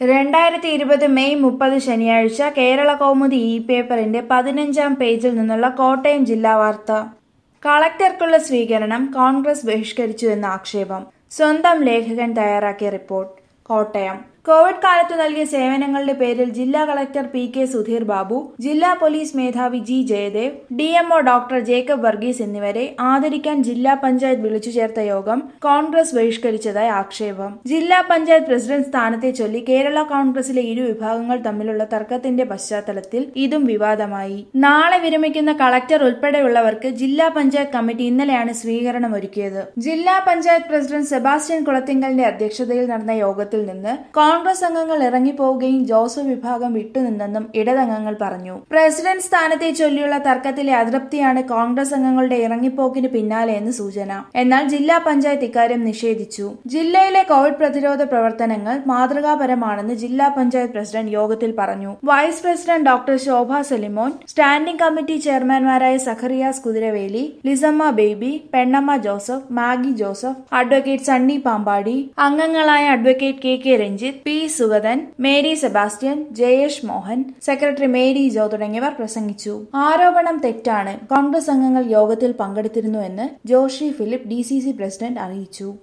രണ്ടായിരത്തി ഇരുപത് മെയ് മുപ്പത് ശനിയാഴ്ച കേരള കൗമുദി ഇ പേപ്പറിന്റെ പതിനഞ്ചാം പേജിൽ നിന്നുള്ള കോട്ടയം ജില്ലാ വാർത്ത കളക്ടർക്കുള്ള സ്വീകരണം കോൺഗ്രസ് ബഹിഷ്കരിച്ചു എന്ന ആക്ഷേപം സ്വന്തം ലേഖകൻ തയ്യാറാക്കിയ റിപ്പോർട്ട് കോട്ടയം കോവിഡ് കാലത്തു നൽകിയ സേവനങ്ങളുടെ പേരിൽ ജില്ലാ collector P K Sudheer Babu ജില്ലാ പോലീസ് മേധാവി G Jayadev D M O doctor Jacob Varghese എന്നിവരെ ആദരിക്കാൻ ജില്ലാ പഞ്ചായത്ത് വിളിച്ചു ചേർത്ത യോഗം കോൺഗ്രസ് ബഹിഷ്കരിച്ചതായി ആക്ഷേപം ജില്ലാ പഞ്ചായത്ത് പ്രസിഡന്റ് സ്ഥാനത്തെ ചൊല്ലി കേരള കോൺഗ്രസിലെ ഇരു വിഭാഗങ്ങൾ തമ്മിലുള്ള തർക്കത്തിന്റെ പശ്ചാത്തലത്തിൽ ഇതും വിവാദമായി നാളെ വിരമിക്കുന്ന കളക്ടർ ഉൾപ്പെടെയുള്ളവർക്ക് ജില്ലാ പഞ്ചായത്ത് കമ്മിറ്റി ഇന്നലെയാണ് സ്വീകരണം ഒരുക്കിയത് ജില്ലാ പഞ്ചായത്ത് പ്രസിഡന്റ് സെബാസ്റ്റ്യൻ കുളത്തിങ്കലിന്റെ അധ്യക്ഷതയിൽ നടന്ന യോഗത്തിൽ നിന്ന് കോൺഗ്രസ് അംഗങ്ങൾ ഇറങ്ങിപ്പോവുകയും ജോസഫ് വിഭാഗം വിട്ടുനിന്നെന്നും ഇടതംഗങ്ങൾ പറഞ്ഞു പ്രസിഡന്റ് സ്ഥാനത്തെ ചൊല്ലിയുള്ള തർക്കത്തിലെ അതൃപ്തിയാണ് കോൺഗ്രസ് അംഗങ്ങളുടെ ഇറങ്ങിപ്പോക്കിന് പിന്നാലെയെന്ന് സൂചന എന്നാൽ ജില്ലാ പഞ്ചായത്ത് ഇക്കാര്യം നിഷേധിച്ചു ജില്ലയിലെ കോവിഡ് പ്രതിരോധ പ്രവർത്തനങ്ങൾ മാതൃകാപരമാണെന്ന് ജില്ലാ പഞ്ചായത്ത് പ്രസിഡന്റ് യോഗത്തിൽ പറഞ്ഞു vice president doctor Shobha Salimon standing committee ചെയർമാൻമാരായ സഖറിയാസ് കുതിരവേലി ലിസമ്മ ബേബി പെണ്ണമ്മ ജോസഫ് മാഗി ജോസഫ് അഡ്വക്കേറ്റ് സണ്ണി പാമ്പാടി അംഗങ്ങളായ advocate K K Ranjith P Sugathan Mary Sebastian Jayesh Mohan secretary Mary Jo തുടങ്ങിയവർ പ്രസംഗിച്ചു ആരോപണം തെറ്റാണ് കോൺഗ്രസ് അംഗങ്ങൾ യോഗത്തിൽ പങ്കെടുത്തിരുന്നുവെന്ന് ജോഷി ഫിലിപ്പ് ഡി പ്രസിഡന്റ് അറിയിച്ചു